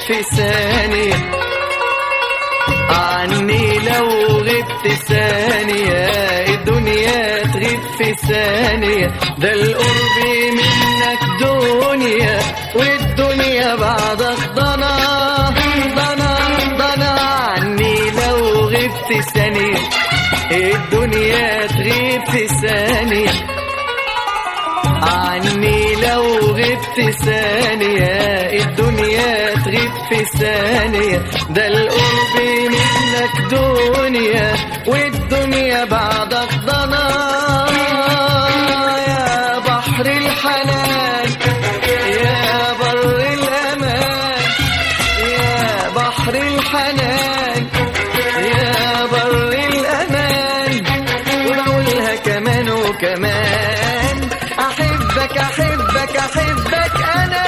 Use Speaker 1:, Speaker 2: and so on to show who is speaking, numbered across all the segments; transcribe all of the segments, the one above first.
Speaker 1: في ثانية عني لو غبت ثانية الدنيا تغيب في ثانية ده القرب منك دنيا والدنيا بعدك ضنا ضنا ضنا عني لو غبت ثانية الدنيا تغيب في ثانية عني لو غبت ثانية الدنيا تغيب في ثانية ده القرب منك دنيا والدنيا بعدك ضنا يا بحر الحنان يا بر الأمان يا بحر الحنان يا بر الأمان وبقولها كمان وكمان أحبك أحبك أحبك أنا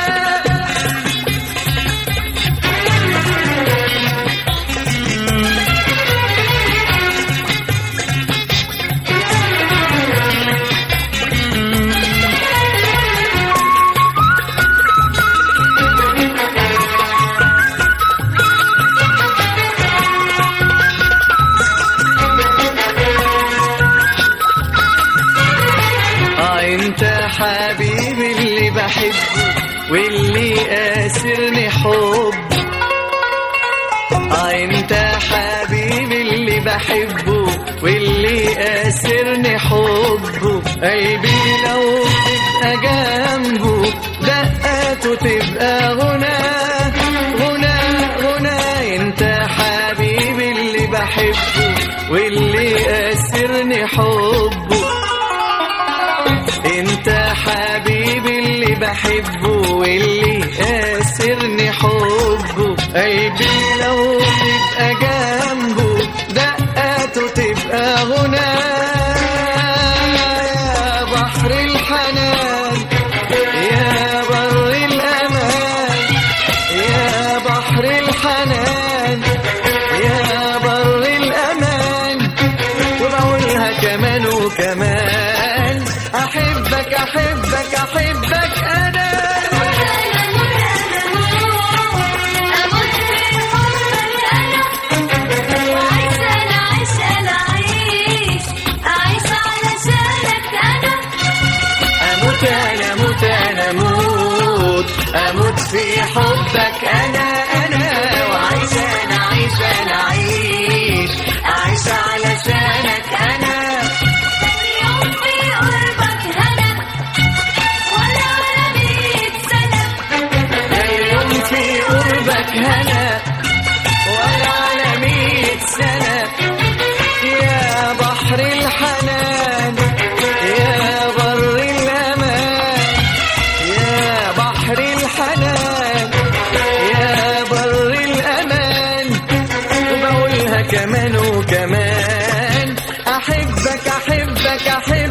Speaker 1: اه انت حبيبي اللي بحبه واللي اسرني حب اه انت حبيبي اللي بحبه واللي اسرني حبه قلبي لو تبقى جنبه دقاته تبقى غنى غنى غنى انت حبيبي اللي بحبه واللي اسرني حبه انت حبيبي اللي بحبه واللي اسرني حبه قلبي لو تبقى جنبه دقاته تبقى غنى يا بحر الحنان يا بر الامان يا بحر الحنان يا بر الامان وبقولها كمان وكمان احبك احبك احبك انا اموت انا اموت انا اموت اموت في حبك انا انا وعايش انا عايش انا عايش عايش علشانك انا اليوم في قربك هنا ولا على مية سنة يا بحر الحنان يا بر الأمان يا بحر الحنان يا بر الأمان وبقولها كمان وكمان أحبك أحبك أحبك